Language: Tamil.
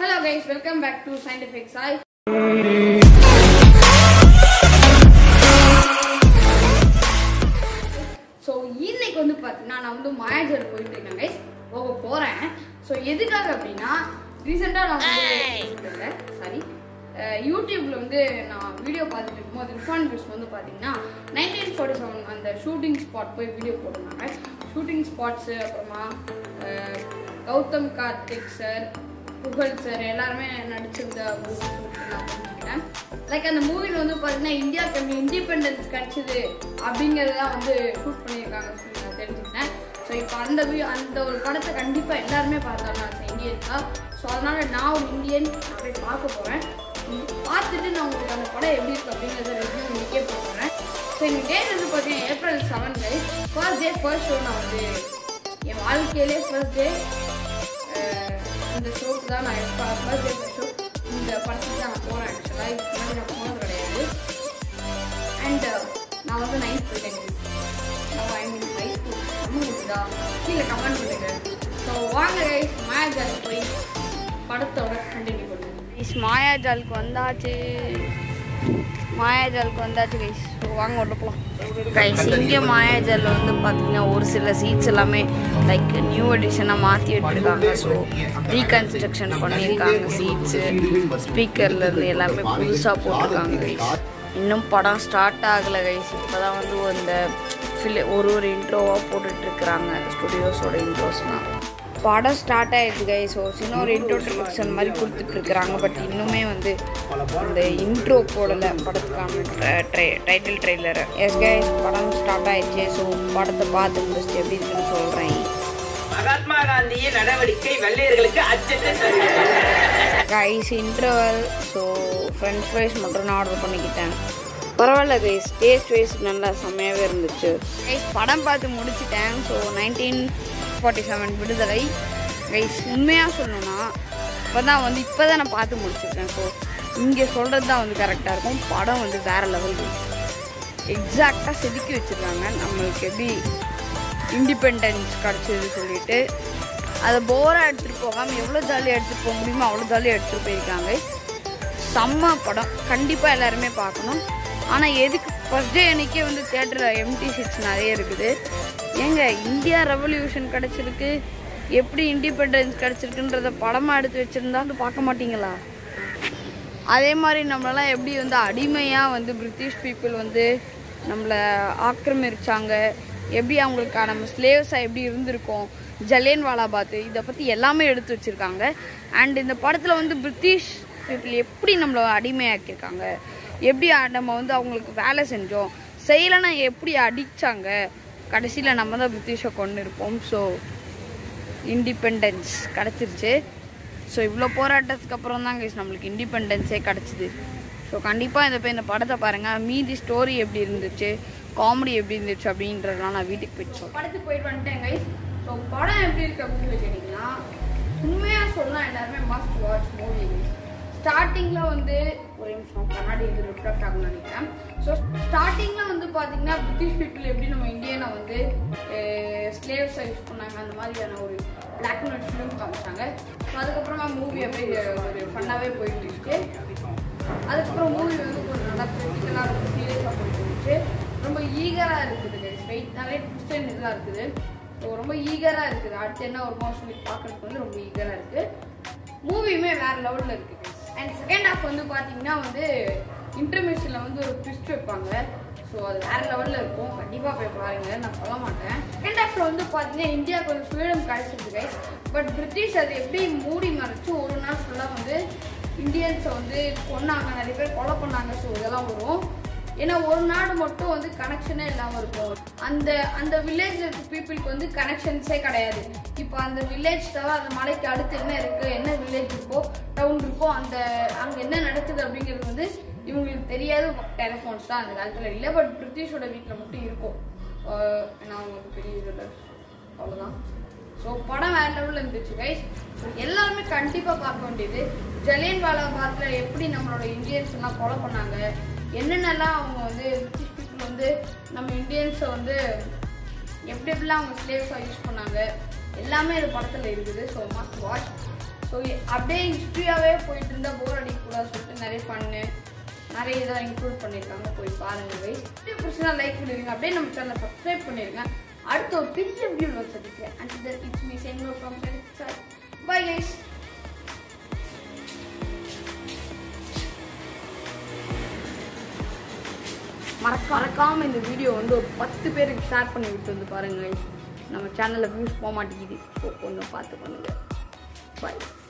Hello guys welcome back to scientific Sai so இன்னைக்கு வந்து பார்த்தீங்கன்னா நான் வந்து மாயாஜர் போயிட்டு இருக்கேன் கைஸ் போக போகிறேன் ஸோ எதுக்காக அப்படின்னா ரீசெண்டாக நான் வந்து சாரி யூடியூப்ல வந்து நான் வீடியோ பார்த்துட்டு இருக்கும்போது ரிஃபான் பிஸ் வந்து பார்த்தீங்கன்னா நைன்டீன் ஃபார்ட்டி செவன் அந்த ஷூட்டிங் ஸ்பாட் போய் வீடியோ போட்டிருந்தாங்க ஷூட்டிங் ஸ்பாட்ஸு அப்புறமா அஹ், கௌதம் கார்த்திக் சார் புகழ் சார் எல்லாருமே நடிச்சிருந்த மூவி நான் தெரிஞ்சுக்கிட்டேன் லைக் அந்த மூவியில் வந்து பார்த்தீங்கன்னா இந்தியாவுக்கு இண்டிபெண்டன்ஸ் கிடைச்சது அப்படிங்கிறதெல்லாம் வந்து ஷூட் பண்ணியிருக்காங்க சொல்லி நான் தெரிஞ்சுக்கிட்டேன் ஸோ இப்போ அந்த வி- அந்த ஒரு படத்தை கண்டிப்பாக எல்லாருமே பார்த்தாங்க அந்த இந்தியன்ஸா ஸோ அதனால நான் ஒரு இந்தியன் நான் போய் பார்க்க போகிறேன் பார்த்துட்டு நான் உங்களுக்கு அந்த படம் எப்படி இருக்கு அப்படிங்கிறத ரிவ்யூ இன்னைக்கே போகிறேன் ஸோ இன்னைக்கு டேட் வந்து பார்த்தீங்கன்னா April seven guys first day first show நான் வந்து என் வாழ்க்கையிலே ஃபர்ஸ்ட் டே இந்த ஷோக்கு தான் நான் ஃபர்ஸ்ட் டே ஃபர்ஸ்ட் ஷோ இந்த படத்துக்கு தான் நான் போகிறேன் ஆக்சுவலாக இதுக்கு முன்னாடி நான் போனது கிடையாது அண்ட் நான் வந்து நைன்த் போயிட்டேன் நான் ஐ மீன் ஹை ஸ்கூல் கம்மிதா கீழே கமெண்ட் பண்ணுங்க ஸோ வாங்க கைஸ் மாயாஜால் போய் படத்தோட கண்டினியூ பண்ணுங்க கைஸ் மாயாஜாலுக்கு வந்தாச்சு மாயாஜாலுக்கு வந்தாச்சு கைஸ் ஸோ வாங்க உள்ள போகலாம் கைஸ் இங்கே மாயாஜாலில் வந்து பார்த்தீங்கன்னா ஒரு சில சீட்ஸ் எல்லாமே லைக் நியூ எடிஷனாக மாற்றி விட்டுருக்காங்க ஸோ ரீகன்ஸ்ட்ரக்ஷன் பண்ணியிருக்காங்க சீட்ஸு ஸ்பீக்கர்லேருந்து எல்லாமே புதுசாக போட்டிருக்காங்க கைஸ் இன்னும் படம் ஸ்டார்ட் ஆகலை கைஸ் இப்போ தான் வந்து இந்த ஃபில் ஒரு ஒரு இன்ட்ரோவாக போட்டுட்ருக்குறாங்க ஸ்டுடியோஸோட இன்ட்ரோஸ்லாம் படம் ஸ்டார்ட் ஆயிடுச்சு கை ஸோ சின்ன ஒரு இன்ட்ரோடக்ஷன் மாதிரி கொடுத்துட்ருக்குறாங்க பட் இன்னுமே வந்து அந்த இன்ட்ரோ போடலை படத்துக்கான டைட்டில் ட்ரெய்லரை எஸ் கைஸ் படம் ஸ்டார்ட் ஆயிடுச்சு ஸோ படத்தை பார்த்து முடிச்சுட்டு எப்படி இருக்குன்னு சொல்கிறேன் மகாத்மா காந்தியின் நடவடிக்கை வெள்ளையர்களுக்கு அச்சத்தை தருகிறது guys interval so French fries மட்டும் நான் ஆர்டர் பண்ணிக்கிட்டேன் பரவாயில்ல கைஸ் டேஸ்ட் வைஸ் நல்லா செம்மையாகவே இருந்துச்சு கைஸ் படம் பார்த்து முடிச்சிட்டேன் so nineteen forty seven Viduthalai guys உண்மையாக சொல்லணும்னா இப்போ தான் வந்து இப்போ தான் நான் பார்த்து முடிச்சிருக்கேன் ஸோ இங்கே சொல்கிறது தான் வந்து கரெக்டாக இருக்கும் படம் வந்து வேறு லெவல் எக்ஸாக்டாக செதுக்கி வச்சுருக்காங்க நம்மளுக்கு எப்படி இண்டிபெண்டன்ஸ் கிடச்சிது சொல்லிட்டு அதை போராக எடுத்துகிட்டு போகாமல் எவ்வளோ ஜாலியாக எடுத்துகிட்டு போக முடியுமோ அவ்வளோ ஜாலியாக எடுத்துகிட்டு போயிருக்காங்க செம்ம படம் கண்டிப்பாக எல்லாருமே பார்க்கணும் ஆனால் எதுக்கு ஃபர்ஸ்ட் டே அன்னைக்கே வந்து தேட்டரில் எம்டி சீட்ஸ் நிறைய இருக்குது ஏங்க இந்தியா ரெவல்யூஷன் கிடச்சிருக்கு எப்படி இண்டிபெண்டன்ஸ் கிடச்சிருக்குன்றத படமாக எடுத்து வச்சுருந்தா வந்து பார்க்க மாட்டீங்களா அதே மாதிரி நம்மளெல்லாம் எப்படி வந்து அடிமையாக வந்து பிரிட்டிஷ் பீப்புள் வந்து நம்மளை ஆக்கிரமிச்சாங்க எப்படி அவங்களுக்கான நம்ம ஸ்லேவ்ஸாக எப்படி இருந்திருக்கோம் ஜலியன் வாலாபாத் இதை பற்றி எல்லாமே எடுத்து வச்சுருக்காங்க அண்ட் இந்த படத்தில் வந்து பிரிட்டிஷ் பீப்புள் எப்படி நம்மளை அடிமையாக்கியிருக்காங்க எப்படி அ- நம்ம வந்து அவங்களுக்கு வேலை செஞ்சோம் செய்யலைன்னா எப்படி அடித்தாங்க கடைசியில் நம்ம தான் பிரிட்டிஷை கொண்டு இருப்போம் ஸோ இண்டிபெண்டன்ஸ் கிடச்சிருச்சு ஸோ இவ்வளோ போராட்டத்துக்கு அப்புறம் தான் guys நம்மளுக்கு இண்டிபெண்டன்ஸே கிடச்சிது ஸோ கண்டிப்பாக இந்த போய் இந்த படத்தை பாருங்கள் மீதி ஸ்டோரி எப்படி இருந்துச்சு காமெடி எப்படி இருந்துச்சு அப்படின்றதெல்லாம் நான் வீட்டுக்கு போயிட்டு சொல்றேன். படத்துக்கு போயிட்டு வந்துட்டேன் கைஸ் ஸோ படம் எப்படி இருக்கு அப்படின்னு சொல்லி கேட்டிங்கன்னா உண்மையாக சொல்லலாம் எல்லாருமே மஸ்ட் வாட்ச் மூவி ஸ்டார்டிங்கில் வந்து ஒரு நிமிஷம் கண்ணாடி இது ரிஃப்ளெக்ட் ஆகும்னு நினைக்கிறேன் ஸோ ஸ்டார்டிங்கில் வந்து பார்த்தீங்கன்னா பிரிட்டிஷ் பீப்புள் எப்படி நம்ம இந்தியனை வந்து ஸ்லேவ்ஸை யூஸ் பண்ணாங்க அந்த மாதிரியான ஒரு பிளாக் அண்ட் ஒயிட் ஃபிலிம் காமிச்சாங்க ஸோ அதுக்கப்புறமா மூவி அப்படியே ஒரு ஃபன்னாகவே போயிட்டு இருக்கு அதுக்கப்புறம் மூவி வந்து கொஞ்சம் நல்லா க்ரிட்டிக்கலாக ரொம்ப சீரியஸாக போயிட்டு இருந்துச்சு ரொம்ப ஈகராக இருக்குது guys. வெயிட் நிறைய ட்விஸ்ட் அண்ட் இதெல்லாம் இருக்குது ஸோ ரொம்ப ஈகராக இருக்குது அடுத்து என்ன வருமோ சொல்லி பார்க்கறதுக்கு வந்து ரொம்ப ஈகராக இருக்குது மூவியுமே வேற லெவலில் இருக்குது அண்ட் செகண்ட் ஹாஃப் வந்து பார்த்தீங்கன்னா வந்து இன்டர்மிஷனில் வந்து ஒரு ட்விஸ்ட் வைப்பாங்க ஸோ அது வேற லெவலில் இருக்கும் கண்டிப்பாக போய் பாருங்க நான் சொல்ல மாட்டேன் செகண்ட் ஹாஃப்ல வந்து பார்த்தீங்கன்னா இந்தியாவுக்கு ஒரு ஃப்ரீடம் கிடைச்சிருக்கு கைஸ் பட் பிரிட்டிஷ் அது எப்படி மூடி மறைச்சு ஒரு நாள் ஃபுல்லாக வந்து இந்தியன்ஸை வந்து கொன்னாங்க நிறைய பேர் கொலை பண்ணாங்க ஸோ இதெல்லாம் வரும் ஏன்னா ஒரு நாடு மட்டும் வந்து கனெக்ஷனே இல்லாமல் இருக்கும் அந்த அந்த வில்லேஜ் இருக்க பீப்புளுக்கு வந்து கனெக்ஷன்ஸே கிடையாது இப்போ அந்த வில்லேஜ் தவிர அந்த மலைக்கு அடுத்து என்ன இருக்கு என்ன வில்லேஜ் இருக்கோ டவுன் இருக்கோ அந்த அங்கே என்ன நடக்குது அப்படிங்கிறது வந்து இவங்களுக்கு தெரியாது டெலிஃபோன்ஸ் தான் அந்த காலத்தில் இல்லை பட் பிரிட்டிஷோட வீட்டில் மட்டும் இருக்கும் ஆஹ் ஏன்னா அவங்களுக்கு பெரிய இதில் அவ்வளோதான் ஸோ படம் வேற லெவலில் இருந்துச்சு கைஸ் எல்லாருமே கண்டிப்பாக பார்க்க வேண்டியது ஜலியன் வாலாபாத்தில் எப்படி நம்மளோட இந்தியன்ஸ் எல்லாம் கொலை பண்ணாங்க என்னென்னலாம் அவங்க வந்து பிரிட்டிஷ் பீப்புள் வந்து நம்ம இந்தியன்ஸை வந்து எப்படி எப்படிலாம் அவங்க ஸ்லேவ்ஸாக யூஸ் பண்ணாங்க எல்லாமே இந்த படத்தில் இருக்குது ஸோ மஸ்ட் வாட்ச் ஸோ அப்படியே ஹிஸ்ட்ரியாகவே போயிட்டு இருந்தால் போர் அடிக்கக்கூடாது சொல்லிட்டு நிறைய ஃபன்னு நிறைய இதெல்லாம் இன்க்ளூட் பண்ணியிருக்காங்க போய் பாருங்க கைஸ் இது பிடிச்சா லைக் பண்ணிடுங்க அப்படியே நம்ம சேனலை சப்ஸ்கிரைப் பண்ணிடுங்க அடுத்த ஒரு பெரிய வீடியோ சந்திக்கிறேன் and it's me Sengo from bye guys மறக்க மறக்காம இந்த வீடியோ வந்து ஒரு பத்து பேருக்கு ஷேர் பண்ணி விட்டு வந்து பாருங்க guys. நம்ம சேனலில் வியூஸ் போக மாட்டேங்குது ஸோ கொஞ்சம் பார்த்து பண்ணுங்க பாய்